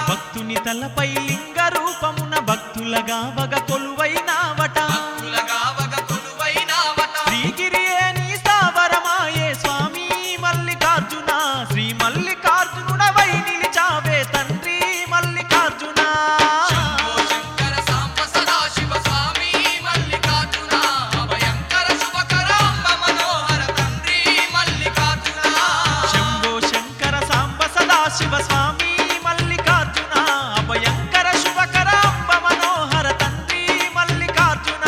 భక్తుని తలపై లింగ రూపమున భక్తులగా వగ కొలువైనావట భక్తులగా వగ కొలువైనావట శ్రీగిరియే నీ స్థావరమాయే స్వామి మల్లికార్జున శ్రీ మల్లికార్జునుడవై నిలిచావే తండ్రి మల్లికార్జున శంభో శంకర సాంబ సదాశివ స్వామి మల్లికార్జున అభయంకర శుభకరాంబ మనోహర తండ్రి మల్లికార్జున శంభో శంకర సాంబ సదాశివ స్వామి మల్లికార్జున అభయంకర శుభకర అంబ మనోహర తండ్రి మల్లికార్జున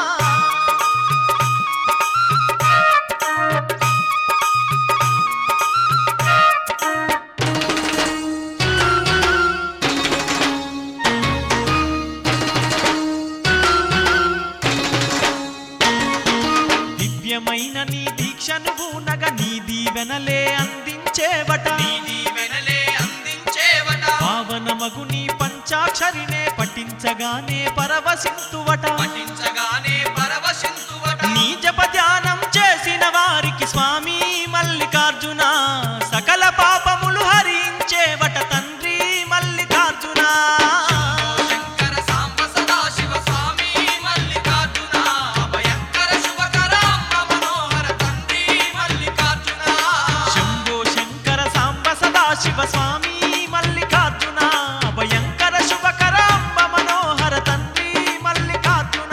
దివ్యమైన నీ దీక్షను పూనగ నీ దీవెనలే అందించేవట నీ దీవెనలే అందించేవట పావనమగు నీ పంచాక్షరినే పఠించగానే పరవశింతువట పఠించగానే పరవశింతువట నీ జప ధ్యానం చేసిన వారికి స్వామి మల్లికార్జున సకల పాపములు హరించేవట తండ్రి మల్లికార్జున శంకర సాంబ సదాశివ స్వామి మల్లికార్జున అభయంకర శుభకరాంబ మనోహర తండ్రి మల్లికార్జున శంభో శంకర సాంబ సదాశివ స్వామి మల్లికార్జున భయంకర శుభకర అంబ మనోహర తండ్రి మల్లికార్జున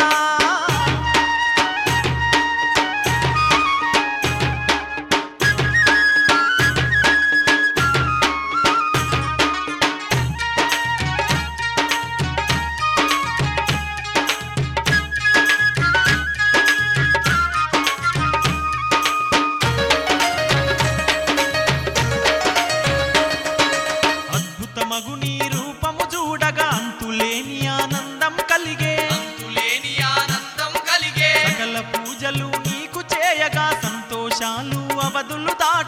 అద్భుతమగు నీ రూపము చూడగా అంతులేని ఆనందం కలిగే అంతులేని ఆనందం కలిగే సకల పూజలు నీకు చేయగా సంతోషాలు అవధులు దాటే